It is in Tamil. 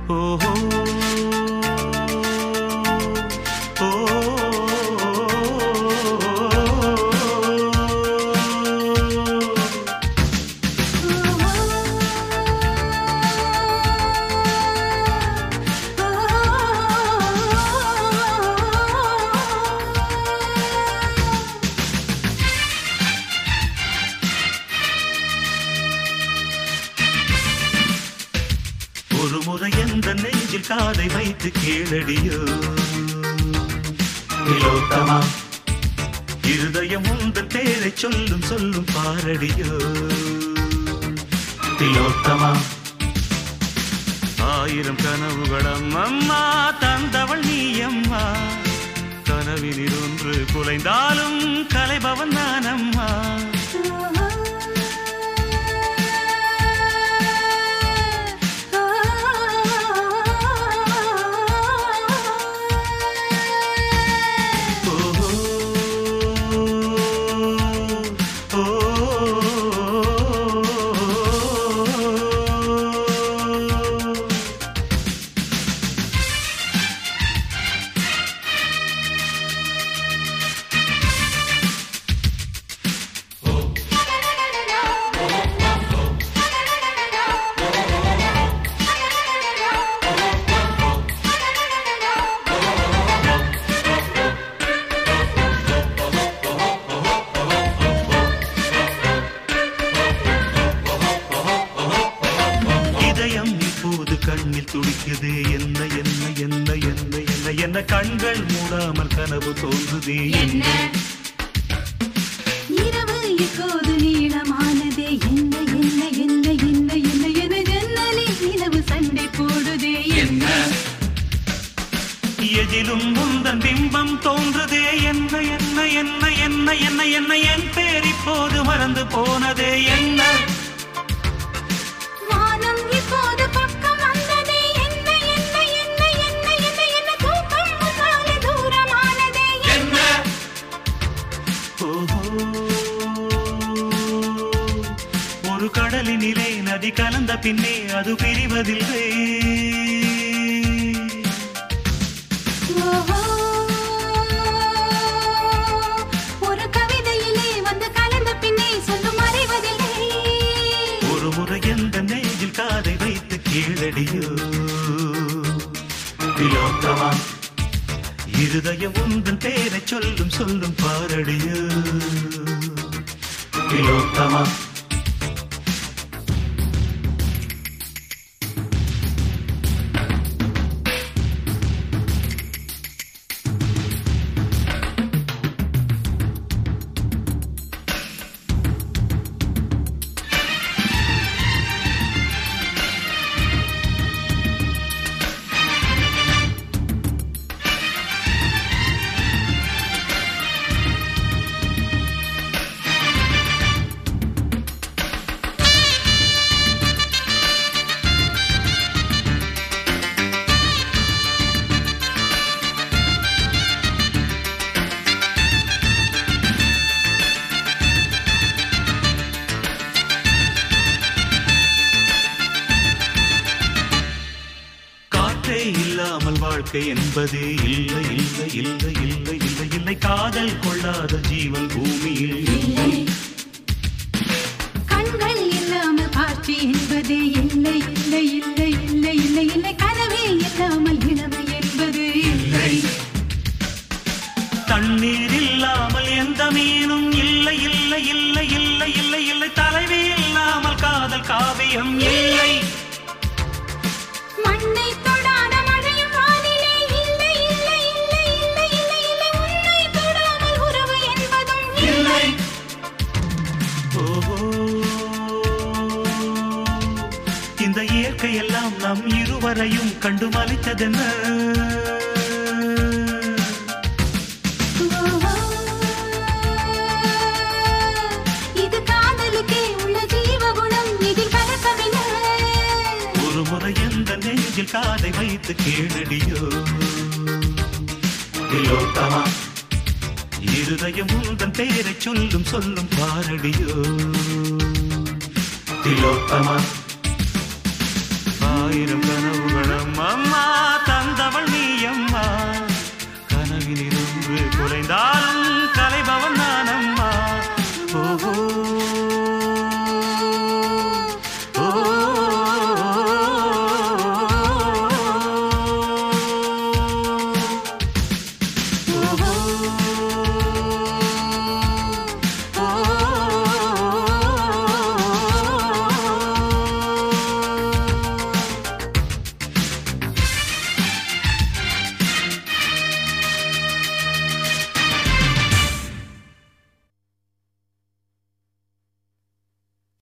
ஓஹோ ஓ ஒரு முறை எந்த நெஞ்சில் காதை வைத்து கேளடியோ திலோத்தமா இருதயம் உந்தன் பேரை சொல்லும் சொல்லும் பாரடியோ திலோத்தமா ஆயிரம் கனவுகளம் அம்மா தந்தவள் நீ அம்மா கனவினில் ஒன்று குலைந்தாலும் கலைபவன் நான் அம்மா ஓஹோ ஓ இதயம் இப்போது கண்ணில் துடிக்குது என்ன என்ன என்ன என்ன என்ன என்ன கண்கள் மூடாமல் கனவு தோன்றுதே என்ன இரவு இப்போது நீளமானதே என்ன என்ன என்ன என்ன என்ன என ஜன்னலில் நிலவு சண்டை போடுதே என்ன எதிலும் முந்தன் பிம்பம் தோன்றுதே என்ன என்ன என்ன என்ன என்ன என்ன என் பேர் இப்போது மறந்து போனதே என்ன வானம் இப்போது பக்கம் வந்ததே என்ன என்ன என்ன என்ன என்ன என்ன தூக்கம் முன்னாலே தூரமானதே என்ன ஓஹோ ஒரு கடலினிலே நதி கலந்த பின்னே அது பிரிவதில்லை ஓஹோ ஒரு கவிதையிலே வந்து கலந்த பின்னே சொல்லும் மறைவதில்லை ஒரு முறை எந்த நெஞ்சில் காதை வைத்து கீழடியோ திலோத்தமா இருதயம் உந்தன் பேரை சொல்லும் சொல்லும் பாரடியோ திலோத்தமா காற்றே இல்லாமல் வாழ்க்கை என்பதே இல்லை இல்லை இல்லை இல்லை இல்லை இல்லை காதல் கொள்ளாத ஜீவன் பூமியில் இல்லை கண்கள் இல்லாமல் காட்சி என்பதே இல்லை இல்லை இல்லை இல்லை இல்லை இல்லை கனவே இல்லாமல் இளமை என்பது இல்லை தண்ணீர் இல்லாமல் எந்த மீனும் இல்லை இல்லை இல்லை இல்லை இல்லை இல்லை தலைவி இல்லாமல் காதல் காவியம் இல்லை மண்ணை தொடாத மழையும் வானிலே இல்லை இல்லை இல்லை இல்லை இல்லை இல்லை உன்னை தொடாமல் உறவு என்பதும் இல்லை ஓஹோ இந்த இயற்கை எல்லாம் நம் இருவரையும் கண்டு மலித்ததென்ன ஓஹோ. இது காதலுக்கே உள்ள ஜீவகுணம் இதில் கலக்கவில்லை ஒரு முறை எந்த நெஞ்சில் காதை வைத்து கேளடியோ திலோத்தமா இருதயம் உந்தன் பேரை சொல்லும் சொல்லும் பாரடியோ திலோத்தமா ஆயிரம் கனவுகளும் அம்மா தந்தவள் நீ அம்மா கனவினில் ஒன்று குறைந்தாலும்